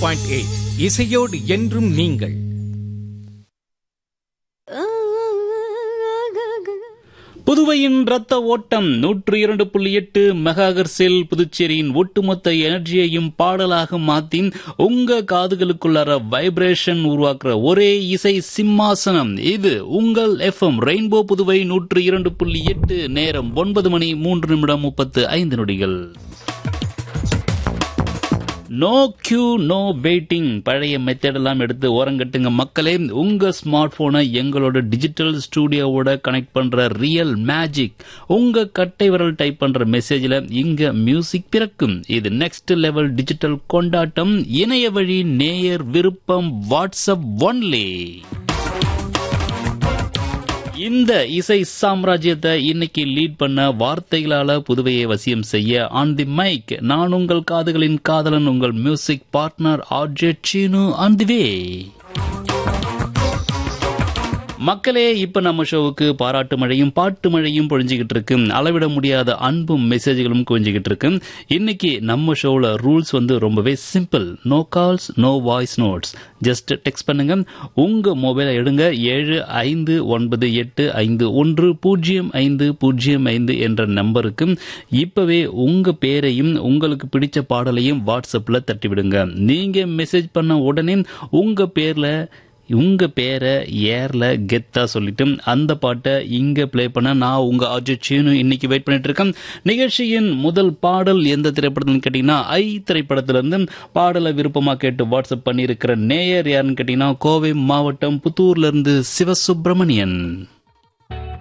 point eight இசையோடு என்றும் நீங்கள் புதுவையின் ரத்த ஓட்டம் நூற்று இரண்டு புள்ளி எட்டு மெகாகர்ஸில் புதுச்சேரியின் ஒட்டுமொத்த எனர்ஜியையும் பாடலாக மாத்தி உங்க காதுகளுக்குள்ளார வைப்ரேஷன் உருவாக்குற ஒரே இசை சிம்மாசனம் இது உங்கள் எஃப்எம் ரெயின்போ புதுவை நூற்று இரண்டு புள்ளி எட்டு நேரம் ஒன்பது மணி மூன்று நிமிடம் முப்பத்து ஐந்து நொடிகள் நோ கியூ நோ வெயிட்டிங் பழைய மெத்தட் எல்லாம் எடுத்து ஓரங்கட்டுங்க மக்களே உங்க ஸ்மார்ட் போனை எங்களோட டிஜிட்டல் ஸ்டூடியோவோட கனெக்ட் பண்ற ரியல் மேஜிக் உங்க கட்டை விரல் டைப் பண்ற மெசேஜ்ல இங்க மியூசிக் பிறக்கும் இது நெக்ஸ்ட் லெவல் டிஜிட்டல் கொண்டாட்டம் இணைய வழி நேயர் விருப்பம் வாட்ஸ்அப் ஒன்லி இந்த இசை சாம்ராஜ்யத்தை இன்னைக்கு லீட் பண்ண வார்த்தைகளால புதுவையை வசியம் செய்ய ஆன் தி மைக் நான் உங்கள் காதுகளின் காதலன் உங்கள் music partner RJ Seenu on the way மக்களே இப்ப நம்ம ஷோவுக்கு பாராட்டு மழையும் பாட்டு மழையும் பொழிஞ்சுக்கிட்டு இருக்கு அளவிட முடியாத அன்பும் மெசேஜ்களும் குவிஞ்சுக்கிட்டு இருக்கு இன்னைக்கு நம்ம ஷோவில் ரூல்ஸ் வந்து ரொம்பவே simple no calls no voice notes just text பண்ணுங்க உங்க மொபைலை எடுங்க ஏழு ஐந்து ஒன்பது எட்டு ஐந்து ஒன்று பூஜ்ஜியம் ஐந்து பூஜ்ஜியம் ஐந்து என்ற நம்பருக்கு இப்பவே உங்க பேரையும் உங்களுக்கு பிடிச்ச பாடலையும் வாட்ஸ்அப்ல தட்டி விடுங்க நீங்க மெசேஜ் பண்ண உடனே உங்க பேர்ல உங்க பேரை ஏர்ல கெத்தா சொல்லிட்டு அந்த பாட்டை இங்க ப்ளே பண்ண நான் உங்க அஜித் சீனு இன்னைக்கு வெயிட் பண்ணிட்டு இருக்கேன் நிகழ்ச்சியின் முதல் பாடல் எந்த திரைப்படத்துன்னு கேட்டீங்கன்னா ஐ திரைப்படத்துல இருந்து பாடலை விருப்பமா கேட்டு வாட்ஸ்அப் பண்ணியிருக்கிற நேயர் யாருன்னு கேட்டீங்கன்னா கோவை மாவட்டம் புத்தூர்ல இருந்து சிவசுப்பிரமணியன்